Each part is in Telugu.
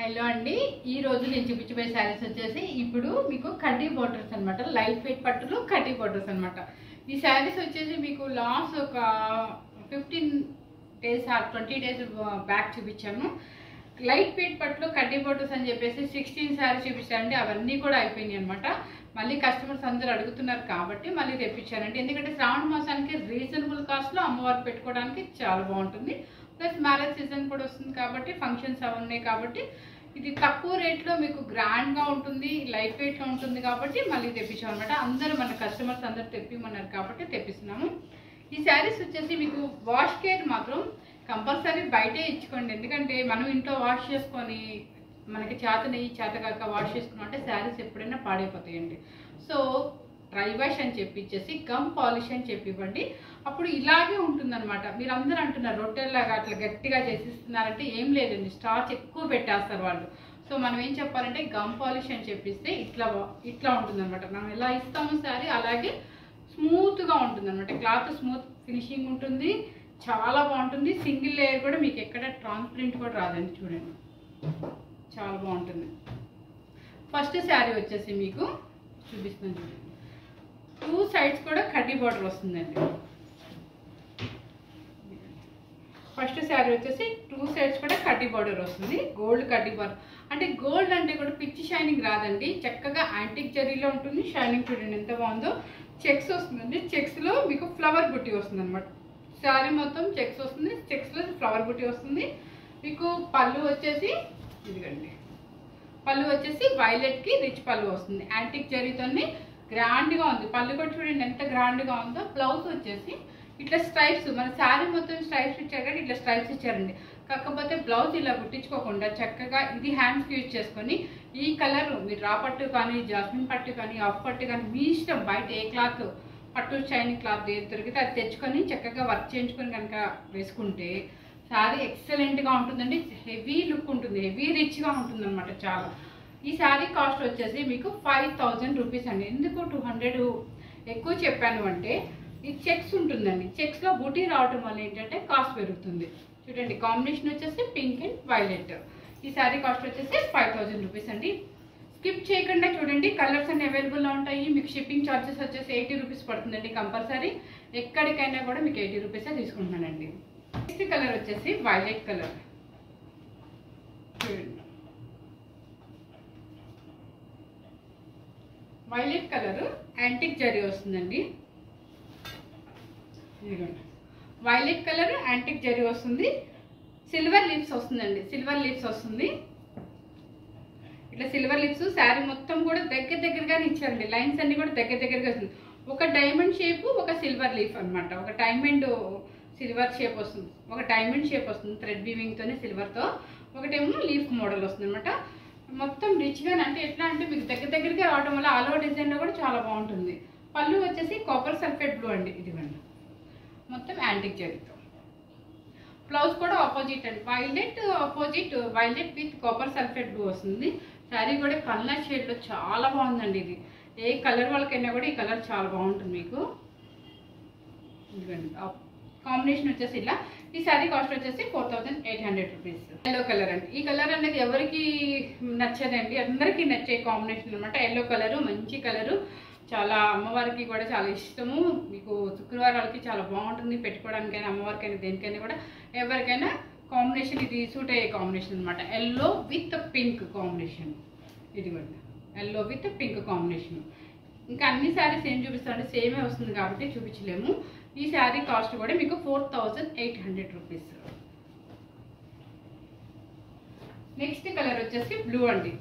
హలో అండి ఈ రోజు నేను చూపించబోయే శారీస్ వచ్చేసి ఇప్పుడు మీకు కడ్డీ బోర్డర్స్ అన్నమాట లైట్ వెయిట్ పట్టులు కడ్డీ బోర్డర్స్ అన్నమాట ఈ శారీస్ వచ్చేసి మీకు లాస్ట్ ఒక fifteen days or twenty days back చూపించాను లైట్ వెయిట్ పట్టులు కడ్డీ బోర్డర్స్ అని చెప్పేసి సిక్స్టీన్ శారీస్ చూపించానండి అవన్నీ కూడా అయిపోయినాయి అనమాట మళ్ళీ కస్టమర్స్ అందరూ అడుగుతున్నారు కాబట్టి మళ్ళీ తెప్పించానండి ఎందుకంటే శ్రావణ మాసానికి రీజనబుల్ కాస్ట్లో అమ్మవారు పెట్టుకోవడానికి చాలా బాగుంటుంది ప్లస్ మ్యారేజ్ సీజన్ కూడా వస్తుంది కాబట్టి ఫంక్షన్స్ అవి ఉన్నాయి కాబట్టి ఇది తక్కువ రేట్లో మీకు గ్రాండ్గా ఉంటుంది లైట్ వెయిట్గా ఉంటుంది కాబట్టి మళ్ళీ తెప్పించాం అనమాట అందరూ మన కస్టమర్స్ అందరూ తెప్పిమన్నారు కాబట్టి తెప్పిస్తున్నాము ఈ శారీస్ వచ్చేసి మీకు వాష్ కేర్ మాత్రం కంపల్సరీ బయటే ఇచ్చుకోండి ఎందుకంటే మనం ఇంట్లో వాష్ చేసుకొని మనకి చేత నెయ్యి చేత కాక వాష్ చేసుకున్నాం అంటే శారీస్ ఎప్పుడైనా పాడైపోతాయండి సో డ్రై వాష్ అని చెప్పి ఇచ్చేసి గమ్ పాలిష్ అని చెప్పి ఇవ్వండి అప్పుడు ఇలాగే ఉంటుందన్నమాట మీరు అందరూ అంటున్నారు రొట్టెల్లాగా అట్లా గట్టిగా చేసిస్తున్నారంటే ఏం లేదండి స్టార్చ్ ఎక్కువ పెట్టేస్తారు వాళ్ళు సో మనం ఏం చెప్పాలంటే గమ్ పాలిష్ అని చెప్పిస్తే ఇట్లా ఇట్లా ఉంటుందన్నమాట మనం ఎలా ఇస్తామో శారీ అలాగే స్మూత్గా ఉంటుందన్నమాట క్లాత్ స్మూత్ ఫినిషింగ్ ఉంటుంది చాలా బాగుంటుంది సింగిల్ లేయర్ కూడా మీకు ఎక్కడ ట్రాన్స్పరెంట్ కూడా రాదండి చూడండి చాలా బాగుంటుంది ఫస్ట్ శారీ వచ్చేసి మీకు చూపిస్తున్నాను చూడండి టూ సైడ్స్ కూడా కడ్డీ బార్డర్ వస్తుందండి ఫస్ట్ శారీ వచ్చేసి టూ సైడ్స్ కూడా కడ్డీ బార్డర్ వస్తుంది గోల్డ్ కడ్డీ బార్డర్ అంటే గోల్డ్ అంటే కూడా పిచ్చి షైనింగ్ రాదండి చక్కగా యాంటిక్ జరీలో ఉంటుంది షైనింగ్ చూడండి ఎంత బాగుందో చెక్స్ వస్తుందండి చెక్స్లో మీకు ఫ్లవర్ బుట్టి వస్తుంది అనమాట శారీ మొత్తం చెక్స్ వస్తుంది చెక్స్లో ఫ్లవర్ బుట్టి వస్తుంది మీకు పళ్ళు వచ్చేసి ఇదిగండి పళ్ళు వచ్చేసి వైలెట్కి రిచ్ పళ్ళు వస్తుంది యాంటిక్ జరీతోని గ్రాండ్గా ఉంది పళ్ళు కూడా చూడండి ఎంత గ్రాండ్గా ఉందో బ్లౌజ్ వచ్చేసి ఇట్లా స్ట్రైప్స్ మన శారీ మొత్తం స్ట్రైప్స్ ఇచ్చారు కానీ ఇట్లా స్ట్రైప్స్ ఇచ్చారండి కాకపోతే బ్లౌజ్ ఇలా కుట్టించుకోకుండా చక్కగా ఇది హ్యాండ్స్కి యూజ్ చేసుకొని ఈ కలర్ మీరు రా పట్టు కానీ జాస్మిన్ పట్టు కానీ ఆఫ్ పట్టు కానీ మీ ఇష్టం బయట ఏ క్లాత్ పట్టు షైనింగ్ క్లాత్ ఏది దొరికితే అది తెచ్చుకొని చక్కగా వర్క్ చేయించుకొని కనుక వేసుకుంటే శారీ ఎక్సలెంట్గా ఉంటుందండి హెవీ లుక్ ఉంటుంది హెవీ రిచ్గా ఉంటుంది అనమాట చాలా ఈ శారీ కాస్ట్ వచ్చేసి మీకు ఫైవ్ థౌజండ్ రూపీస్ అండి ఎందుకు టూ హండ్రెడ్ ఎక్కువ చెప్పాను అంటే ఈ చెక్స్ ఉంటుందండి చెక్స్లో బూటీ రావటం వల్ల ఏంటంటే కాస్ట్ పెరుగుతుంది చూడండి కాంబినేషన్ వచ్చేసి పింక్ అండ్ వైలెట్ ఈ శారీ కాస్ట్ వచ్చేసి ఫైవ్ థౌజండ్ రూపీస్ అండి స్కిప్ చేయకుండా చూడండి కలర్స్ అన్ని అవైలబుల్లో ఉంటాయి మీకు షిప్పింగ్ ఛార్జెస్ వచ్చేసి ఎయిటీ రూపీస్ పడుతుందండి కంపల్సరీ ఎక్కడికైనా కూడా మీకు ఎయిటీ రూపీసే తీసుకుంటున్నానండి నెక్స్ట్ కలర్ వచ్చేసి వైలెట్ కలర్ చూడండి వైలెట్ కలర్ యాంటిక్ జరీ వస్తుందండి ఇదిగోండి వైలెట్ కలర్ యాంటిక్ జరీ వస్తుంది సిల్వర్ లిప్స్ వస్తుందండి సిల్వర్ లిప్స్ వస్తుంది ఇట్లా సిల్వర్ లిప్స్ శారీ మొత్తం కూడా దగ్గర దగ్గరగానే ఇచ్చారండి లైన్స్ అన్ని కూడా దగ్గర దగ్గరగా వస్తుంది ఒక డైమండ్ షేప్ ఒక సిల్వర్ లీఫ్ అన్నమాట ఒక డైమండ్ సిల్వర్ షేప్ వస్తుంది ఒక డైమండ్ షేప్ వస్తుంది థ్రెడ్ వీవింగ్తోనే సిల్వర్తో ఒకటేమో లీఫ్ మోడల్ వస్తుంది అనమాట మొత్తం రిచ్గా అంటే ఎట్లా అంటే మీకు దగ్గర దగ్గరగా రావడం వల్ల ఆల్ ఓవర్ డిజైన్లో కూడా చాలా బాగుంటుంది పళ్ళు వచ్చేసి కాపర్ సల్ఫేట్ బ్లూ అండి ఇదిగోండి మొత్తం యాంటిక్ జరీతో బ్లౌజ్ కూడా ఆపోజిట్ అండి violet opposite violet with copper sulphate blue వస్తుంది శారీ కూడా కలర్ షేడ్లో చాలా బాగుందండి ఇది ఏ కలర్ వాళ్ళకైనా కూడా ఈ కలర్ చాలా బాగుంటుంది మీకు ఇదిగోండి కాంబినేషన్ వచ్చేసి ఇలా ఈ శారీ కాస్ట్ వచ్చేసి four thousand eight hundred rupees yellow colour అండి ఈ కలర్ అనేది ఎవరికి నచ్చదండి అందరికీ నచ్చే కాంబినేషన్ అనమాట ఎల్లో కలరు మంచి కలరు చాలా అమ్మవారికి కూడా చాలా ఇష్టము మీకు శుక్రవారాలకి చాలా బాగుంటుంది పెట్టుకోవడానికైనా అమ్మవారికైనా దేనికైనా కూడా ఎవరికైనా కాంబినేషన్ ఇది సూట్ అయ్యే కాంబినేషన్ అనమాట ఎల్లో విత్ పింక్ కాంబినేషన్ ఇదిగోండి ఎల్లో విత్ పింక్ కాంబినేషన్ ఇంకా అన్ని శారీస్ ఏం చూపిస్తామంటే సేమే వస్తుంది కాబట్టి చూపించలేము ఈ శారీ కాస్ట్ కూడా మీకు four thousand eight hundred rupees next colour వచ్చేసి బ్లూ అండి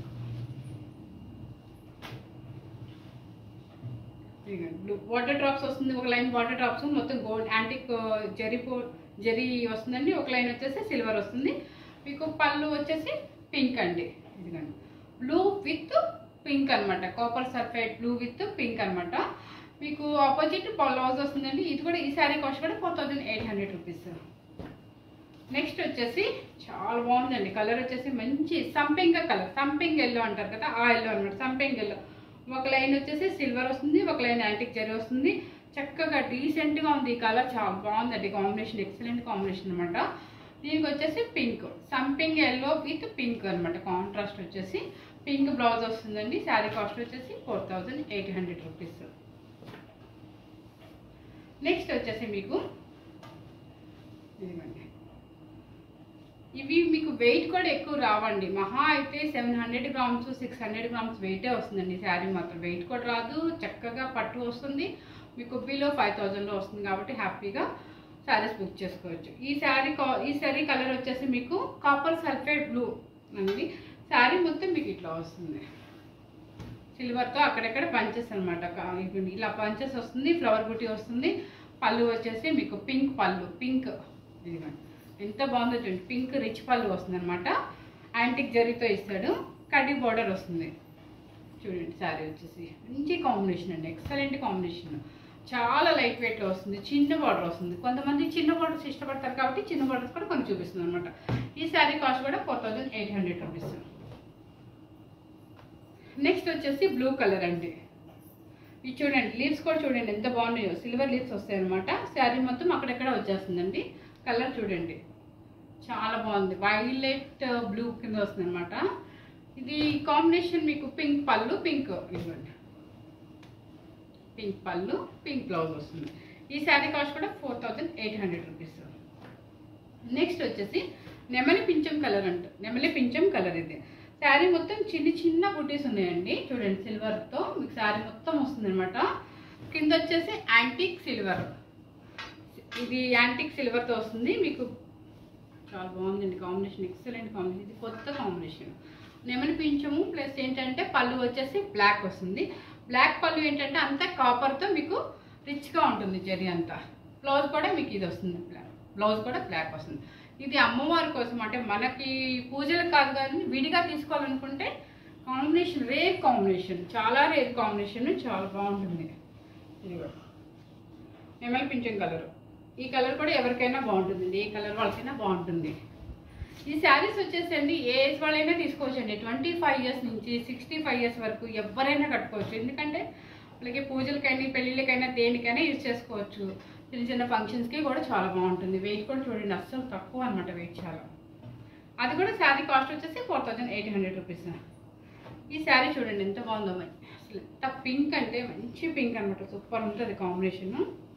బ్లూ వాటర్ డ్రాప్స్ వస్తుంది ఒక లైన్ వాటర్ డ్రాప్స్ మొత్తం గోల్డ్ యాంటిక్ జరీ పో జరీ వస్తుందండి ఒక లైన్ వచ్చేసి సిల్వర్ వస్తుంది మీకు పళ్ళు వచ్చేసి పింక్ అండి ఇదిగండి బ్లూ విత్ పింక్ అనమాట copper sulphide blue with pink అనమాట మీకు ఆపోజిట్ బ్లౌజ్ వస్తుందండి ఇది కూడా ఈ శారీ కాస్ట్ కూడా four thousand eight hundred rupees next వచ్చేసి చాలా బాగుందండి కలర్ వచ్చేసి మంచి సంపింగ కలర్ సంపింగ్ ఎల్లో అంటారు కదా ఆ ఎల్లో అనమాట సంపింగ్ ఎల్లో ఒక లైన్ వచ్చేసి సిల్వర్ వస్తుంది ఒక లైన్ యాంటిక్ జరీ వస్తుంది చక్కగా డీసెంట్గా ఉంది ఈ కలర్ చాలా బాగుందండి కాంబినేషన్ ఎక్సలెంట్ కాంబినేషన్ అనమాట దీనికి వచ్చేసి పింక్ సంపింగ్ ఎల్లో విత్ పింక్ అనమాట కాంట్రాస్ట్ వచ్చేసి పింక్ బ్లౌజ్ వస్తుందండి శారీ కాస్ట్ వచ్చేసి four thousand eight hundred rupees next వచ్చేసి మీకు ఇదిగోండి ఇవి మీకు వెయిట్ కూడా ఎక్కువ రావండి మహా అయితే seven hundred grams six hundred grams వెయిటే వస్తుందండి శారీ మాత్రం వెయిట్ కూడా రాదు చక్కగా పట్టు వస్తుంది మీకు బిలో ఫైవ్ థౌజండ్లో వస్తుంది కాబట్టి హ్యాపీగా శారీస్ బుక్ చేసుకోవచ్చు ఈ శారీ కా ఈ శారీ కలర్ వచ్చేసి మీకు కాపర్ సల్ఫేట్ బ్లూ అండి శారీ మొత్తం మీకు ఇట్లా వస్తుంది సిల్వర్తో అక్కడక్కడ పంచెస్ అనమాట ఇలా పంచెస్ వస్తుంది ఫ్లవర్ బుటీ వస్తుంది పళ్ళు వచ్చేసి మీకు పింక్ పళ్ళు పింక్ ఇదిగోండి ఎంత బాగుందో చూడండి పింక్ రిచ్ పళ్ళు వస్తుంది అనమాట యాంటిక్ జరీతో ఇస్తాడు కడ్డీ బార్డర్ వస్తుంది చూడండి శారీ వచ్చేసి మంచి కాంబినేషన్ అండి ఎక్సలెంట్ కాంబినేషన్ చాలా లైట్ వెయిట్లో వస్తుంది చిన్న బార్డర్ వస్తుంది కొంతమంది చిన్న బార్డర్స్ ఇష్టపడతారు కాబట్టి చిన్న బార్డర్స్ కూడా కొన్ని చూపిస్తుంది అనమాట ఈ శారీ కాస్ట్ కూడా four thousand eight hundred rupees next వచ్చేసి బ్లూ కలర్ అండి ఇది చూడండి లీవ్స్ కూడా చూడండి ఎంత బాగున్నాయో సిల్వర్ లీవ్స్ వస్తాయి అనమాట శారీ మొత్తం అక్కడెక్కడ వచ్చేస్తుందండి కలర్ చూడండి చాలా బాగుంది వైలెట్ బ్లూ కింద వస్తుంది అనమాట ఇది కాంబినేషన్ మీకు పింక్ పళ్ళు పింక్ ఇవ్వండి పింక్ పళ్ళు పింక్ బ్లౌజ్ వస్తుంది ఈ శారీ కాస్ట్ కూడా four thousand eight hundred rupees next వచ్చేసి నెమలి పించం కలర్ అంట నెమలి పించం కలర్ ఇది శారీ మొత్తం చిన్న చిన్న బుటీస్ ఉన్నాయండి చూడండి సిల్వర్తో మీకు శారీ మొత్తం వస్తుంది అనమాట కింద వచ్చేసి యాంటిక్ సిల్వర్ ఇది యాంటిక్ సిల్వర్తో వస్తుంది మీకు చాలా బాగుందండి కాంబినేషన్ ఎక్సలెంట్ కాంబినేషన్ ఇది కొత్త కాంబినేషన్ నెమలి పించము ప్లస్ ఏంటంటే పళ్ళు వచ్చేసి బ్లాక్ వస్తుంది బ్లాక్ పళ్ళు ఏంటంటే అంతా కాపర్తో మీకు రిచ్గా ఉంటుంది జరి అంతా బ్లౌజ్ కూడా మీకు ఇది వస్తుంది బ్లాక్ బ్లౌజ్ కూడా బ్లాక్ వస్తుంది ఇది అమ్మవారి కోసం అంటే మనకి పూజలకు కాదు కానీ విడిగా తీసుకోవాలనుకుంటే కాంబినేషన్ రేర్ కాంబినేషన్ చాలా రేర్ కాంబినేషన్ చాలా బాగుంటుంది ఇదిగో నెమలి పింఛం కలర్ ఈ కలర్ కూడా ఎవరికైనా బాగుంటుందండి ఏ కలర్ వాళ్ళకైనా బాగుంటుంది ఈ శారీస్ వచ్చేసండి ఏ ఏజ్ వాళ్ళైనా తీసుకోవచ్చండి ట్వంటీ ఫైవ్ ఇయర్స్ నుంచి సిక్స్టీ ఫైవ్ ఇయర్స్ వరకు ఎవరైనా కట్టుకోవచ్చు ఎందుకంటే అలాగే పూజలకైనా పెళ్ళిళ్ళకైనా దేనికైనా యూజ్ చేసుకోవచ్చు చిన్న చిన్న ఫంక్షన్స్కి కూడా చాలా బాగుంటుంది వెయిట్ కూడా చూడండి అస్సలు తక్కువ అనమాట వెయిట్ చాలా అది కూడా శారీ కాస్ట్ వచ్చేసి four thousand eight hundred rupees ఈ శారీ చూడండి ఎంత బాగుందో మరి అసలు ఎంత పింక్ అంటే మంచి పింక్ అనమాట సూపర్ ఉంటుంది కాంబినేషన్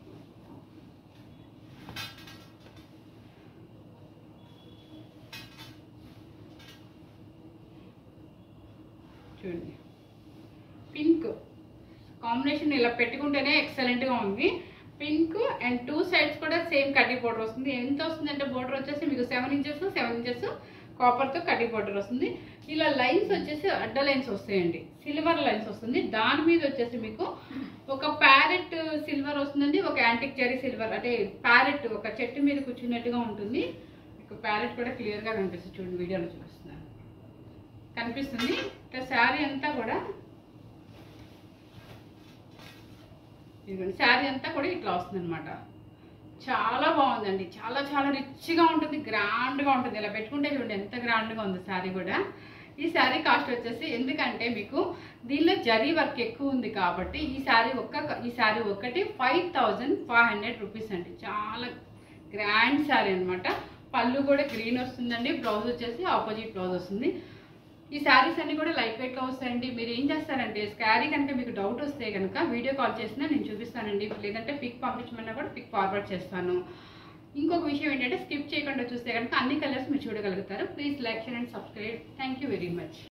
చూడండి పింక్ కాంబినేషన్ ఇలా పెట్టుకుంటేనే ఎక్సలెంట్గా ఉంది పింక్ అండ్ టూ సైడ్స్ కూడా సేమ్ కడ్డీ బోర్డర్ వస్తుంది ఎంత వస్తుందంటే బోర్డర్ వచ్చేసి మీకు సెవెన్ ఇంచెస్ సెవెన్ ఇంచెస్ కాపర్తో కడ్డీ బోర్డర్ వస్తుంది ఇలా లైన్స్ వచ్చేసి అడ్డ లైన్స్ వస్తాయండి సిల్వర్ లైన్స్ వస్తుంది దాని మీద వచ్చేసి మీకు ఒక ప్యారెట్ సిల్వర్ వస్తుందండి ఒక యాంటిక్ జరీ సిల్వర్ అంటే ప్యారెట్ ఒక చెట్టు మీద కూర్చున్నట్టుగా ఉంటుంది మీకు ప్యారెట్ కూడా క్లియర్గా కనిపిస్తుంది చూడండి వీడియోలో చూపిస్తున్నాను కనిపిస్తుంది ఇక శారీ అంతా కూడా ఇదిగోండి శారీ అంతా కూడా ఇట్లా వస్తుంది అనమాట చాలా బాగుందండి చాలా చాలా రిచ్గా ఉంటుంది గ్రాండ్గా ఉంటుంది ఇలా పెట్టుకుంటే చూడండి ఎంత గ్రాండ్గా ఉంది శారీ కూడా ఈ శారీ కాస్ట్ వచ్చేసి ఎందుకంటే మీకు దీనిలో జరీ వర్క్ ఎక్కువ ఉంది కాబట్టి ఈ శారీ ఒక్క ఈ శారీ ఒక్కటి five thousand five hundred rupees అండి చాలా గ్రాండ్ శారీ అన్నమాట పళ్ళు కూడా గ్రీన్ వస్తుందండి బ్లౌజ్ వచ్చేసి ఆపోజిట్ బ్లౌజ్ వస్తుంది ఈ శారీస్ అన్ని కూడా లైట్ వెయిట్లో వస్తాయండి మీరు ఏం చేస్తారంటే శారీ కనుక మీకు డౌట్ వస్తే కనుక వీడియో కాల్ చేసినా నేను చూపిస్తానండి లేదంటే పిక్ పంపించమన్నా కూడా పిక్ ఫార్వర్డ్ చేస్తాను ఇంకొక విషయం ఏంటంటే స్కిప్ చేయకుండా చూస్తే కనుక అన్ని కలర్స్ మీరు చూడగలుగుతారు please like share and subscribe thank you very much